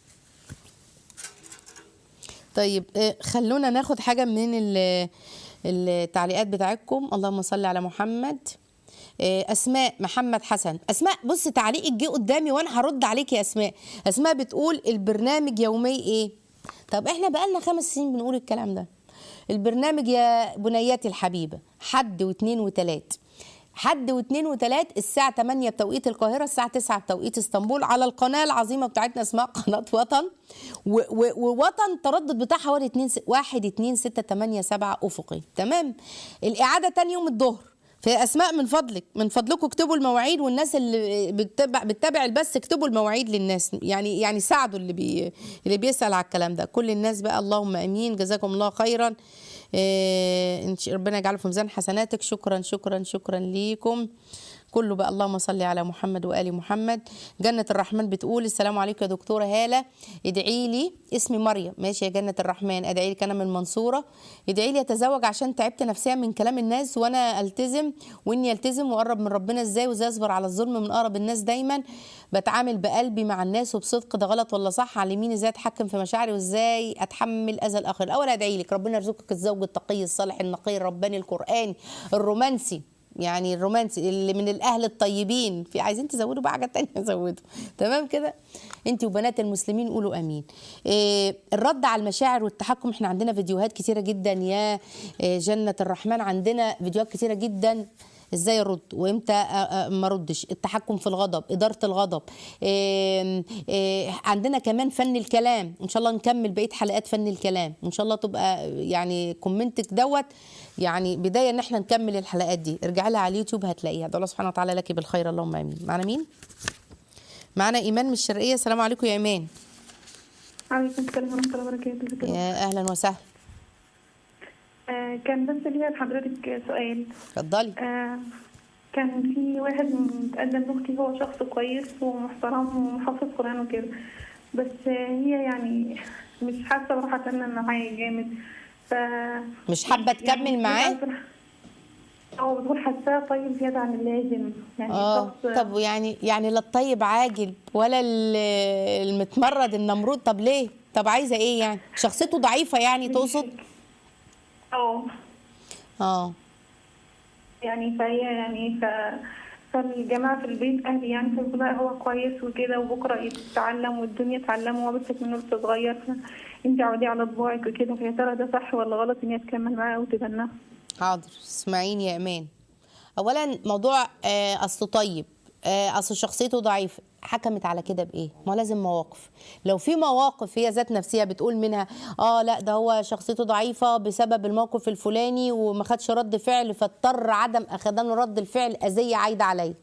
طيب آه، خلونا ناخد حاجه من ال- التعليقات بتاعتكم اللهم صل على محمد آه، اسماء محمد حسن اسماء بص تعليقك جه قدامي وانا هرد عليك يا اسماء اسماء بتقول البرنامج يومي ايه طب احنا بقالنا خمس سنين بنقول الكلام ده البرنامج يا بنياتي الحبيبه حد واثنين وثلاث حد واثنين وثلاث الساعة 8 بتوقيت القاهرة الساعة 9 بتوقيت اسطنبول على القناة العظيمة بتاعتنا اسمها قناة وطن و- و- ووطن تردد بتاعها حوالي 2 1 2 6 8 7 أفقي تمام الإعادة تاني يوم الظهر في اسماء من فضلك من فضلكم اكتبوا المواعيد والناس اللي بتتابع بتتابع البث اكتبوا المواعيد للناس يعني يعني ساعدوا اللي بي اللي بيسال على الكلام ده كل الناس بقى اللهم امين جزاكم الله خيرا إيه إن شاء- ربنا يجعله في ميزان حسناتك شكرا شكرا شكرا ليكم كله بقى اللهم صل على محمد وآل محمد جنة الرحمن بتقول السلام عليكم يا دكتورة هالة ادعي لي اسمي مريم ماشي يا جنة الرحمن ادعي لك أنا من المنصورة ادعي لي اتزوج عشان تعبت نفسيا من كلام الناس وانا التزم واني التزم واقرب من ربنا ازاي وازاي اصبر على الظلم من اقرب الناس دايما بتعامل بقلبي مع الناس وبصدق ده غلط ولا صح علميني ازاي اتحكم في مشاعري وازاي اتحمل اذى الاخر الاول ادعي لك ربنا يرزقك الزوج التقي الصالح النقي الرباني القراني الرومانسي يعني الرومانسي اللي من الاهل الطيبين في عايزين تزودوا بقى حاجات تانية زودوا تمام كده انت وبنات المسلمين قولوا امين إيه الرد على المشاعر والتحكم احنا عندنا فيديوهات كتيره جدا يا إيه جنه الرحمن عندنا فيديوهات كتيره جدا ازاي ارد وامتى أ- أ- ما اردش التحكم في الغضب اداره الغضب إيه إيه عندنا كمان فن الكلام ان شاء الله نكمل بقيه حلقات فن الكلام وان شاء الله تبقى يعني كومنتك دوت يعني بدايه ان احنا نكمل الحلقات دي ارجعي لها على اليوتيوب هتلاقيها ده الله سبحانه وتعالى لك بالخير اللهم امين معنا مين معنا ايمان من الشرقيه السلام عليكم يا ايمان عليكم السلام ورحمة الله وبركاته ازيك يا دكتور؟ يا اهلا وسهلا آه كان بس ليا لحضرتك سؤال اتفضلي آه كان في واحد متقدم لاختي هو شخص كويس ومحترم ومحافظ قرآن وكده بس آه هي يعني مش حاسة بروح أتمنى معاه جامد ف مش حابه تكمل معاه اه بتقول حاساه طيب زيادة عن اللازم يعني اه شخص طب يعني يعني لا الطيب عاجل ولا ال- المتمرد النمرود طب ليه طب عايزه ايه يعني شخصيته ضعيفه يعني تقصد اه اه يعني فهي يعني ف فالجماعة في البيت أهلي يعني فبيقولوا لا هو كويس وكده وبكرة يتعلم والدنيا تعلم وهو بس منه لسه صغير فأنت عودي على طباعك وكده فيا ترى ده صح ولا غلط إن هي تكمل معاه وتبناه؟ حاضر اسمعيني يا امان اولا موضوع آه، اصله طيب آه، اصل شخصيته ضعيفه حكمت على كده بايه ما لازم مواقف لو في مواقف هي ذات نفسها بتقول منها اه لا ده هو شخصيته ضعيفه بسبب الموقف الفلاني وما خدش رد فعل فاضطر عدم اخدان رد الفعل اذيه عايده عليه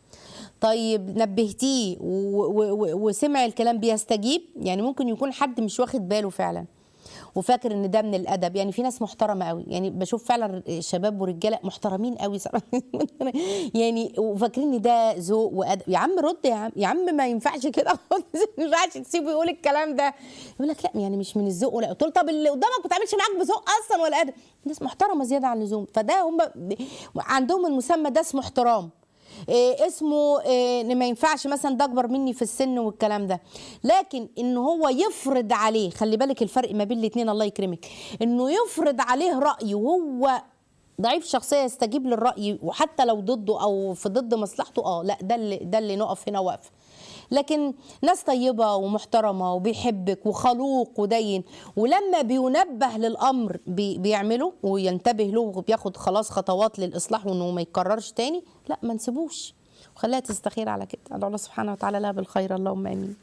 طيب نبهتيه و- و- و- وسمع الكلام بيستجيب يعني ممكن يكون حد مش واخد باله فعلا وفاكر ان ده من الادب يعني في ناس محترمه قوي يعني بشوف فعلا شباب ورجاله محترمين قوي صراحه يعني وفاكرين ان ده ذوق وادب يا عم رد يا عم يا عم ما ينفعش كده خالص ما ينفعش تسيبه يقول الكلام ده يقول لك لا يعني مش من الذوق ولا قلت له طب اللي قدامك ما بتعملش معاك بذوق اصلا ولا ادب ناس محترمه زياده عن اللزوم فده هم عندهم المسمى ده اسمه احترام إيه اسمه إيه إن ما ينفعش مثلا ده اكبر مني في السن والكلام ده لكن ان هو يفرض عليه خلي بالك الفرق ما بين الاثنين الله يكرمك انه يفرض عليه راي وهو ضعيف شخصيه يستجيب للراي وحتى لو ضده او في ضد مصلحته اه لا ده اللي ده اللي نقف هنا واقفه لكن ناس طيبة ومحترمة وبيحبك وخلوق ودين ولما بينبه للأمر بي بيعمله وينتبه له وبياخد خلاص خطوات للإصلاح وإنه ما يتكررش تاني لا ما نسيبوش وخليها تستخير على كده أدعو الله سبحانه وتعالى لها بالخير اللهم آمين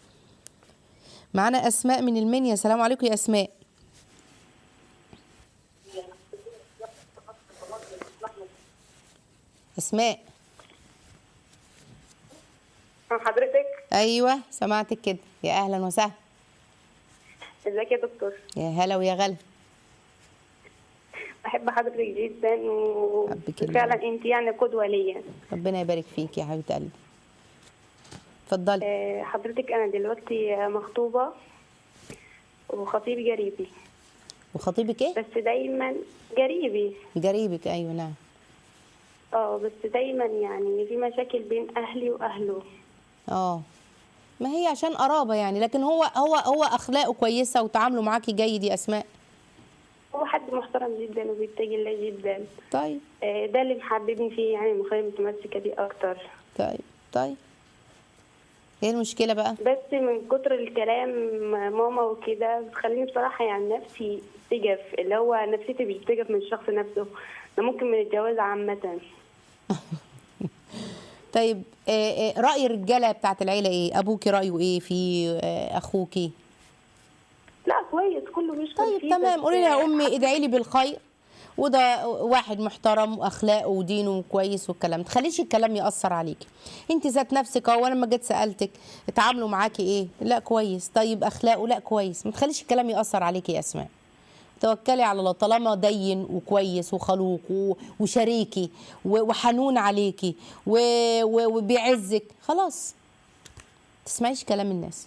معانا أسماء من المنيا السلام عليكم يا أسماء أسماء حضرتك أيوة سمعتك كده يا أهلا وسهلا ازيك يا دكتور يا هلا ويا غلا بحب حضرتك جدا و- حبك الله. وفعلا انت يعني قدوه ليا ربنا يبارك فيك يا حبيبه قلبي اتفضلي آه، حضرتك انا دلوقتي مخطوبه وخطيبي قريبي وخطيبك ايه بس دايما قريبي قريبك ايوه نعم اه بس دايما يعني في مشاكل بين اهلي واهله اه ما هي عشان قرابه يعني لكن هو هو هو اخلاقه كويسه وتعامله معاكي جيد يا اسماء هو حد محترم جدا وبيتقي الله جدا طيب آه، ده اللي محببني فيه يعني مخليني متمسكه بيه اكتر طيب طيب ايه المشكله بقى بس من كتر الكلام ماما وكده بتخليني بصراحة يعني نفسي تجف اللي هو نفسيتي بتجف من الشخص نفسه ده ممكن من الجواز عامة طيب آه آه راي الرجاله بتاعت العيله ايه ابوكي رايه ايه في آه اخوكي لا كويس كله مش طيب تمام قولي لها يا امي ادعي لي بالخير وده واحد محترم واخلاقه ودينه كويس والكلام ما تخليش الكلام ياثر عليكي انت ذات نفسك اهو انا لما جيت سالتك اتعاملوا معاكي ايه لا كويس طيب اخلاقه لا كويس ما تخليش الكلام ياثر عليكي يا اسماء توكلي على الله طالما دين وكويس وخلوق و- وشريكي و- وحنون عليكي و- و- وبيعزك خلاص تسمعيش كلام الناس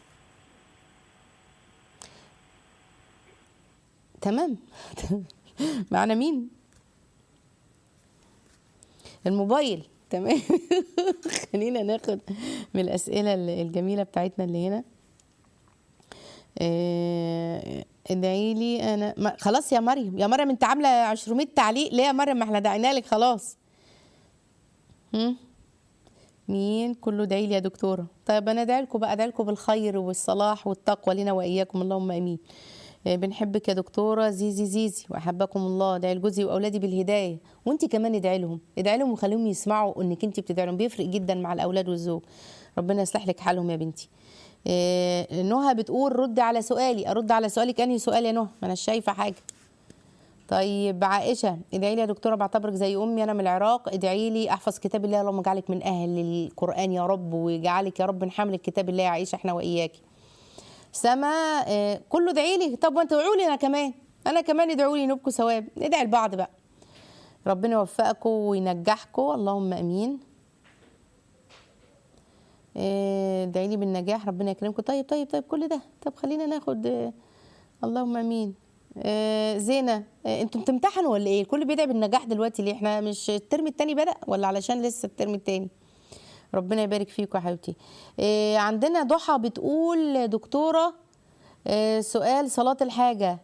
تمام معنا مين الموبايل تمام خلينا ناخد من الاسئله الجميله بتاعتنا اللي هنا آه، ادعي لي انا ما خلاص يا مريم يا مريم انت عامله 200 تعليق ليه يا مريم ما احنا دعينا لك خلاص هم؟ مين كله ادعي لي يا دكتوره طيب انا ادعي لكم بقى ادعي لكم بالخير والصلاح والتقوى لنا واياكم اللهم امين آه، بنحبك يا دكتوره زيزي زيزي واحبكم الله ادعي لجوزي واولادي بالهدايه وانت كمان ادعي لهم ادعي لهم وخليهم يسمعوا انك انت بتدعي لهم بيفرق جدا مع الاولاد والزوج ربنا يصلح لك حالهم يا بنتي آه، نهى بتقول رد على سؤالي ارد على سؤالك انهي سؤال يا نهى ما انا شايفه حاجه طيب عائشه ادعي لي يا دكتوره بعتبرك زي امي انا من العراق ادعي لي احفظ كتاب الله اللهم اجعلك من اهل القران يا رب ويجعلك يا رب نحمل كتاب الله يا عائشه احنا واياكي سما آه، كله ادعي لي طب وانتوا ادعوا لي انا كمان انا كمان ادعوا لي نبكوا ثواب ندعي لبعض بقى ربنا يوفقكم وينجحكم اللهم امين آه، ادعي لي بالنجاح ربنا يكرمكم طيب طيب طيب كل ده طب خلينا ناخد آه، اللهم امين آه، زينة آه، انتوا بتمتحنوا ولا ايه الكل بيدعي بالنجاح دلوقتي ليه احنا مش الترم التاني بدأ ولا علشان لسه الترم التاني ربنا يبارك فيكم يا حبيبتي آه، عندنا ضحى بتقول دكتورة آه، سؤال صلاة الحاجة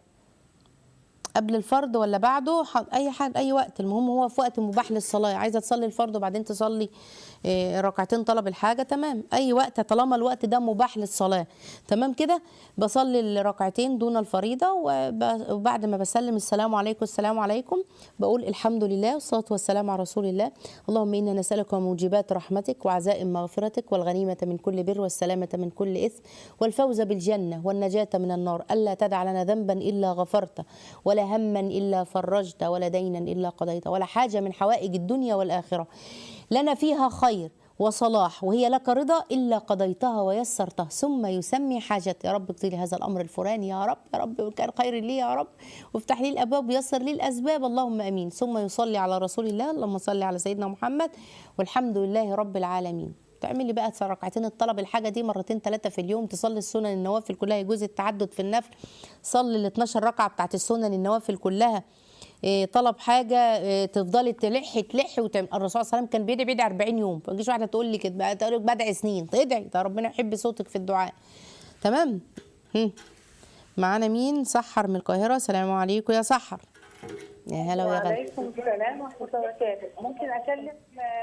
قبل الفرض ولا بعده ح- اي حاجه اي وقت المهم هو في وقت مباح للصلاه عايزه تصلي الفرض وبعدين تصلي آه، ركعتين طلب الحاجه تمام اي وقت طالما الوقت ده مباح للصلاه تمام كده بصلي الركعتين دون الفريضه وب- وبعد ما بسلم السلام عليكم السلام عليكم بقول الحمد لله والصلاه والسلام على رسول الله اللهم انا نسالك موجبات رحمتك وعزائم مغفرتك والغنيمه من كل بر والسلامه من كل اثم والفوز بالجنه والنجاه من النار الا تدع لنا ذنبا الا غفرته ولا هما الا فرجته ولا دينا الا قضيته ولا حاجه من حوائج الدنيا والاخره لنا فيها خير وصلاح وهي لك رضا الا قضيتها ويسرتها ثم يسمي حاجتي يا رب اقضي لي هذا الامر الفلاني يا رب يا رب وكان خير لي يا رب وافتح لي الابواب ويسر لي الاسباب اللهم امين ثم يصلي على رسول الله اللهم صل على سيدنا محمد والحمد لله رب العالمين تعملي بقى ركعتين الطلب الحاجه دي مرتين ثلاثه في اليوم تصلي السنن النوافل كلها يجوز التعدد في النفل صلي ال 12 ركعه بتاعت السنن النوافل كلها إيه، طلب حاجه إيه، تفضلي تلحي تلحي وتعمل الرسول صلى الله عليه وسلم كان بيدعي بيدعي 40 يوم ما تجيش واحده تقول لي كده بقى تقول لك بدعي سنين ادعي ده ربنا يحب صوتك في الدعاء تمام هم. معانا مين سحر من القاهره السلام عليكم يا سحر يا هلا ويا غلا وعليكم السلام ورحمة الله وبركاته ممكن أكلم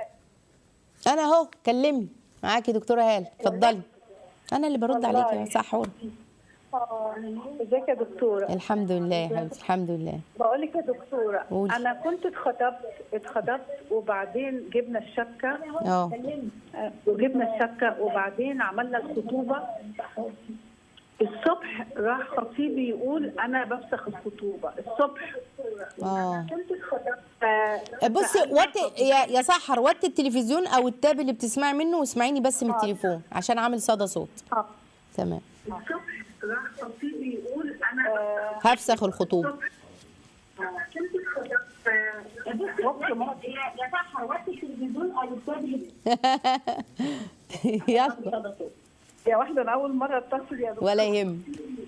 آه، انا اهو كلمني معاكي دكتوره هاله اتفضلي انا اللي برد عليكي يا سحور آه، ازيك يا دكتورة الحمد لله يا حبيبتي الحمد لله بقول لك يا دكتورة قولي. أنا كنت اتخطبت اتخطبت وبعدين جبنا الشبكة اه آه، وجبنا الشبكة وبعدين عملنا الخطوبة الصبح راح خطيبي يقول أنا بفسخ الخطوبة الصبح اه كنت اتخطبت ف- بصي فأنا وطي يا يا سحر وطي التلفزيون او التاب اللي بتسمعي منه واسمعيني بس من التليفون عشان عامل صدى صوت آه، تمام الصبح راح خطيبي يقول أنا آه، هفسخ الخطوبه كنت اتخطبت وقت ماضي يا صح وقت التلفزيون او التابلت يلا يا واحده انا اول مره اتصل يا دكتور ولا يهم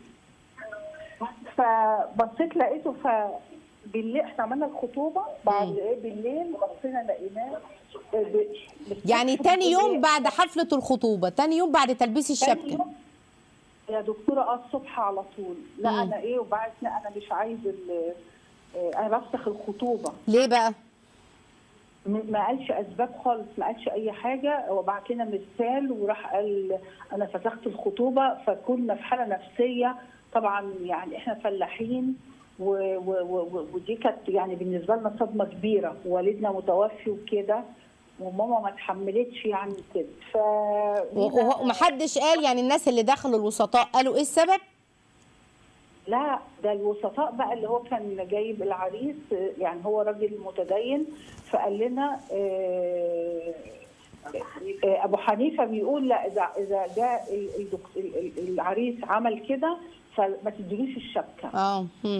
فبصيت لقيته ف بالليل احنا عملنا الخطوبه بعد ايه بالليل بصينا لقيناه آه، ب- يعني تاني يوم بعد حفله الخطوبه تاني يوم بعد تلبيس تاني الشبكه يوم يا دكتوره اه الصبح على طول لا مم. انا ايه وبعد لا انا مش عايز ال- آه، انا بفسخ الخطوبه ليه بقى م- ما قالش اسباب خالص ما قالش اي حاجه هو بعت لنا مثال وراح قال انا فسخت الخطوبه فكنا في حاله نفسيه طبعا يعني احنا فلاحين و- و- و- ودي كانت يعني بالنسبه لنا صدمه كبيره والدنا متوفي وكده وماما ما اتحملتش يعني كده ف و- ومحدش قال يعني الناس اللي دخلوا الوسطاء قالوا ايه السبب لا ده الوسطاء بقى اللي هو كان جايب العريس آه، يعني هو راجل متدين فقال لنا آه، آه، ابو حنيفه بيقول لا اذا اذا جاء ال- الدك- ال- ال- العريس عمل كده فما تديلوش الشبكه اه هم.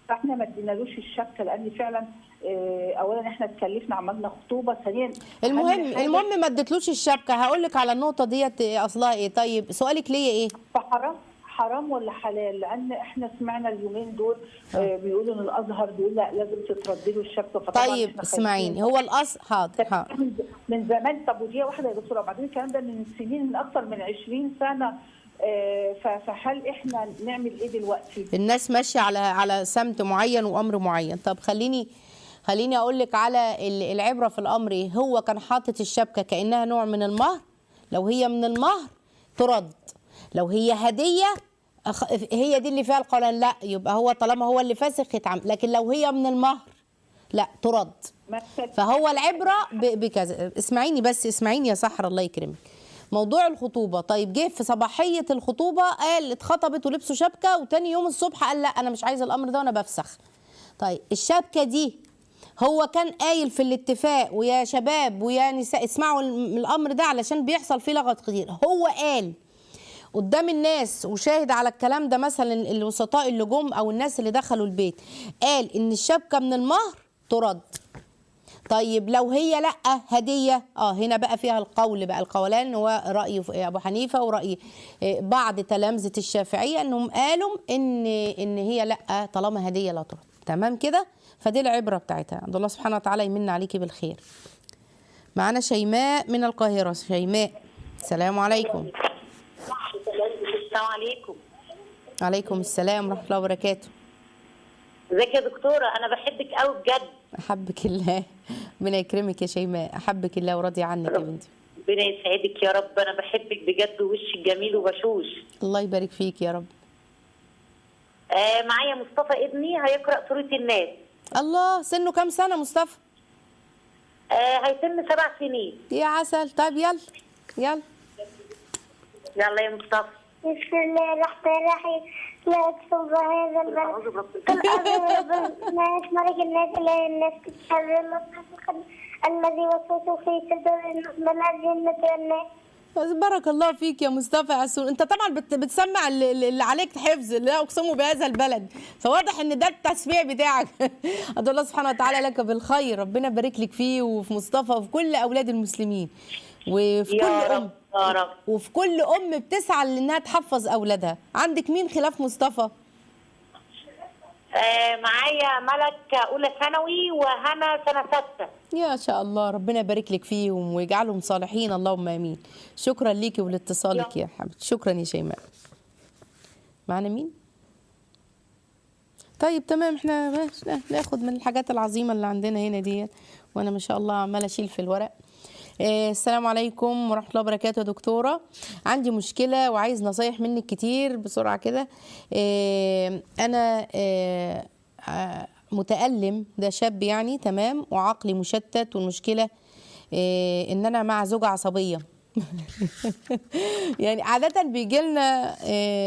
فاحنا ما ادينالوش الشبكه لان فعلا آه، اولا احنا اتكلفنا عملنا خطوبه ثانيا المهم أهم حاجة المهم ما اديتلوش الشبكه هقول لك على النقطه ديت اصلها ايه طيب سؤالك ليا ايه فحرام حرام ولا حلال لان احنا سمعنا اليومين دول آه، بيقولوا ان الازهر بيقول لا لازم تتردي له الشبكه فطبعا طيب إحنا اسمعيني خايفين. هو الاصل حاضر ده حاضر من من زمان طب ودي واحده يا دكتوره وبعدين الكلام ده من سنين من اكثر من 20 سنه آه، ف- فهل احنا نعمل ايه دلوقتي؟ الناس ماشيه على على سمت معين وامر معين طب خليني خليني اقول لك على ال- العبره في الامر ايه هو كان حاطط الشبكه كانها نوع من المهر لو هي من المهر ترد لو هي هديه أخ- هي دي اللي فيها القولان لا يبقى هو طالما هو اللي فاسخ يتعمل لكن لو هي من المهر لا ترد مثلا فهو العبره ب- بكذا اسمعيني بس اسمعيني يا سحر الله يكرمك موضوع الخطوبه طيب جه في صباحيه الخطوبه قال اتخطبت ولبسوا شبكه وتاني يوم الصبح قال لا انا مش عايز الامر ده وانا بفسخ طيب الشبكه دي هو كان قايل في الاتفاق ويا شباب ويا نساء اسمعوا الم- الامر ده علشان بيحصل فيه لغط كتير هو قال قدام الناس وشاهد على الكلام ده مثلا الوسطاء اللي جم او الناس اللي دخلوا البيت قال ان الشبكه من المهر ترد طيب لو هي لا هديه اه هنا بقى فيها القول بقى القولان هو راي ابو حنيفه وراي آه، بعض تلامذه الشافعيه انهم قالوا ان ان هي لا طالما هديه لا ترد تمام كده فدي العبره بتاعتها عند الله سبحانه وتعالى يمن عليكي بالخير معانا شيماء من القاهره شيماء السلام عليكم السلام عليكم عليكم السلام ورحمه الله وبركاته ازيك يا دكتوره انا بحبك قوي بجد احبك الله ربنا يكرمك يا شيماء احبك الله وراضي عنك يا بنتي ربنا يسعدك يا رب انا بحبك بجد ووشك جميل وبشوش الله يبارك فيك يا رب آه معايا مصطفى ابني هيقرا سوره الناس الله سنه كام سنه مصطفى آه هيتم سبع سنين يا عسل طيب يلا يلا يلا يا مصطفى بسم الله الرحمن الرحيم لا تكتب هذا البلد قل أعوذ برب الناس ملك الناس إله الناس شر الناس الذي وسوس في صدور الناس من الجنة والناس بس بارك الله فيك يا مصطفى عسول انت طبعا بت بتسمع اللي, اللي عليك حفظ لا اقسم بهذا البلد فواضح ان ده التسميع بتاعك ادعو الله سبحانه وتعالى لك بالخير ربنا يبارك لك فيه وفي مصطفى وفي كل اولاد المسلمين وفي كل يا ام رب يا رب وفي كل ام بتسعى لانها تحفظ اولادها عندك مين خلاف مصطفى آه معايا ملك اولى ثانوي وهنا سنه سته يا شاء الله ربنا يبارك لك فيهم ويجعلهم صالحين اللهم امين شكرا ليكي ولاتصالك يا حبيبتي شكرا يا شيماء معنا مين طيب تمام احنا ماشي ناخد من الحاجات العظيمه اللي عندنا هنا ديت وانا ما شاء الله عماله اشيل في الورق آه، السلام عليكم ورحمه الله وبركاته يا دكتوره عندي مشكله وعايز نصايح منك كتير بسرعه كده آه، انا آه، آه، متألم ده شاب يعني تمام وعقلي مشتت والمشكله آه، ان انا مع زوجة عصبيه يعني عاده بيجي لنا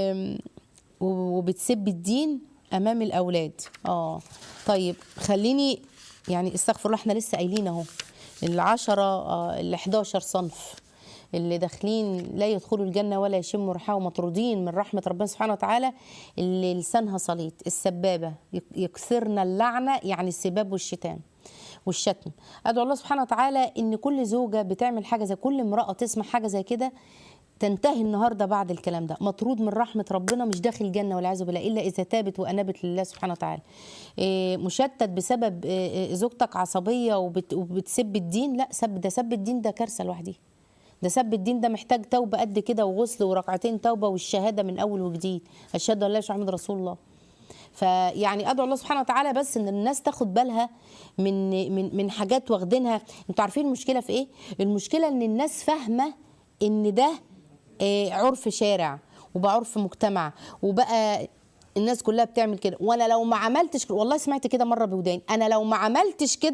وبتسب الدين امام الاولاد اه طيب خليني يعني استغفر الله احنا لسه قايلين اهو العشرة آه، ال 11 صنف اللي داخلين لا يدخلوا الجنة ولا يشموا ريحها ومطرودين من رحمة ربنا سبحانه وتعالى اللي لسانها صليط السبابة يك- يكسرنا اللعنة يعني السباب والشتام والشتم ادعو الله سبحانه وتعالى ان كل زوجه بتعمل حاجه زي كل امراه تسمع حاجه زي كده تنتهي النهارده بعد الكلام ده مطرود من رحمه ربنا مش داخل الجنه والعياذ بالله الا اذا تابت وانابت لله سبحانه وتعالى إيه، مشتت بسبب إيه، إيه، زوجتك عصبيه وبت وبتسب الدين لا سب ده سب الدين ده كارثه لوحدها ده سب الدين ده محتاج توبه قد كده وغسل وركعتين توبه والشهاده من اول وجديد اشهد ان لا اله الا الله محمد رسول الله فيعني ادعو الله سبحانه وتعالى بس ان الناس تاخد بالها من من من حاجات واخدينها انتوا عارفين المشكله في ايه المشكله ان الناس فاهمه ان ده آه، عرف شارع وبقى عرف مجتمع وبقى الناس كلها بتعمل كده وانا لو ما عملتش كده والله سمعت كده مره بوداني انا لو ما عملتش كده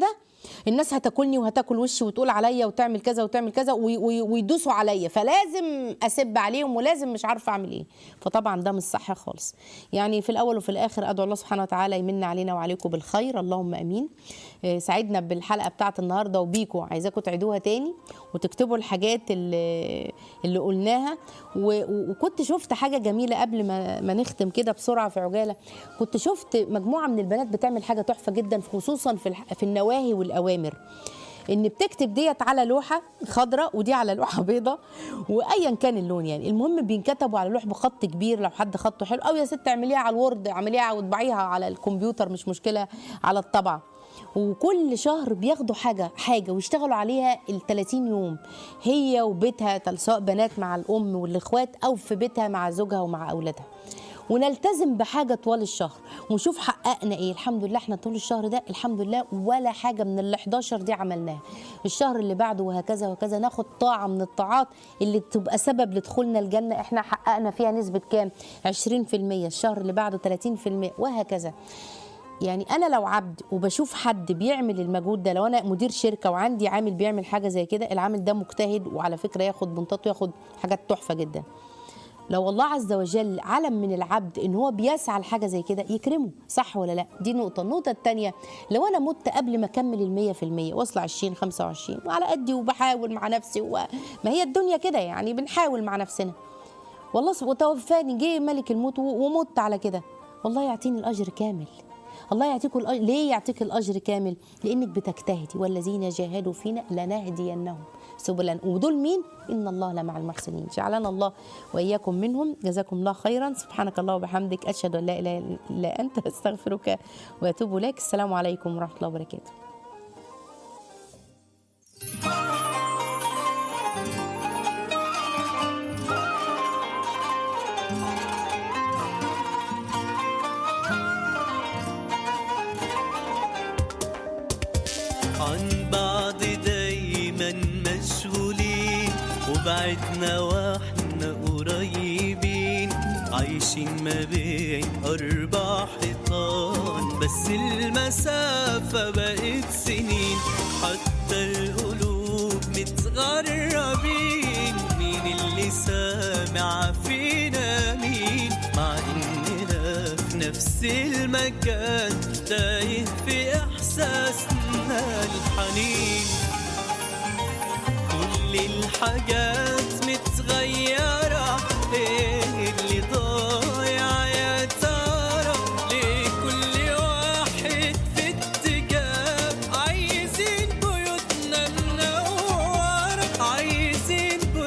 الناس هتاكلني وهتاكل وشي وتقول عليا وتعمل كذا وتعمل كذا وي- وي- ويدوسوا عليا فلازم اسب عليهم ولازم مش عارفه اعمل ايه فطبعا ده مش صح خالص يعني في الاول وفي الاخر ادعو الله سبحانه وتعالى يمن علينا وعليكم بالخير اللهم امين آه، سعدنا بالحلقه بتاعت النهارده وبيكم عايزاكم تعيدوها تاني وتكتبوا الحاجات اللي اللي قلناها و- و- وكنت شفت حاجه جميله قبل ما ما نختم كده بسرعه في عجاله كنت شفت مجموعه من البنات بتعمل حاجه تحفه جدا خصوصا في الح- في النواهي والاوامر ان بتكتب ديت على لوحه خضراء ودي على لوحه بيضاء وايا كان اللون يعني المهم بينكتبوا على لوح بخط كبير لو حد خطه حلو او يا ست اعمليها على الوورد اعمليها واطبعيها على الكمبيوتر مش مشكله على الطبعه وكل شهر بياخدوا حاجه حاجه ويشتغلوا عليها ال 30 يوم هي وبيتها تل- سواء بنات مع الام والاخوات او في بيتها مع زوجها ومع اولادها ونلتزم بحاجه طوال الشهر ونشوف حققنا ايه الحمد لله احنا طول الشهر ده الحمد لله ولا حاجه من ال 11 دي عملناها الشهر اللي بعده وهكذا وهكذا ناخد طاعه من الطاعات اللي تبقى سبب لدخولنا الجنه احنا حققنا فيها نسبه كام 20% الشهر اللي بعده 30% وهكذا يعني انا لو عبد وبشوف حد بيعمل المجهود ده لو انا مدير شركه وعندي عامل بيعمل حاجه زي كده العامل ده مجتهد وعلى فكره ياخد بنطاط وياخد حاجات تحفه جدا لو الله عز وجل علم من العبد ان هو بيسعى لحاجه زي كده يكرمه صح ولا لا دي نقطه النقطه الثانيه لو انا مت قبل ما اكمل المية في المية واصل 20 25 وعلى قدي وبحاول مع نفسي و... ما هي الدنيا كده يعني بنحاول مع نفسنا والله سب- وتوفاني جه ملك الموت و- ومت على كده والله يعطيني الاجر كامل الله يعطيكم الأجر ليه يعطيك الاجر كامل لانك بتجتهدي والذين جاهدوا فينا لنهدينهم سبلا ودول مين ان الله لمع المحسنين جعلنا الله واياكم منهم جزاكم الله خيرا سبحانك الله وبحمدك اشهد ان لا اله الا انت استغفرك واتوب اليك السلام عليكم ورحمه الله وبركاته عن بعض دايما مشغولين وبعدنا واحنا قريبين عايشين ما بين أربع حيطان بس المسافة بقت سنين حتى القلوب متغربين مين اللي سامع فينا مين مع إننا في نفس المكان تايه في إحساسنا الحنين كل الحاجات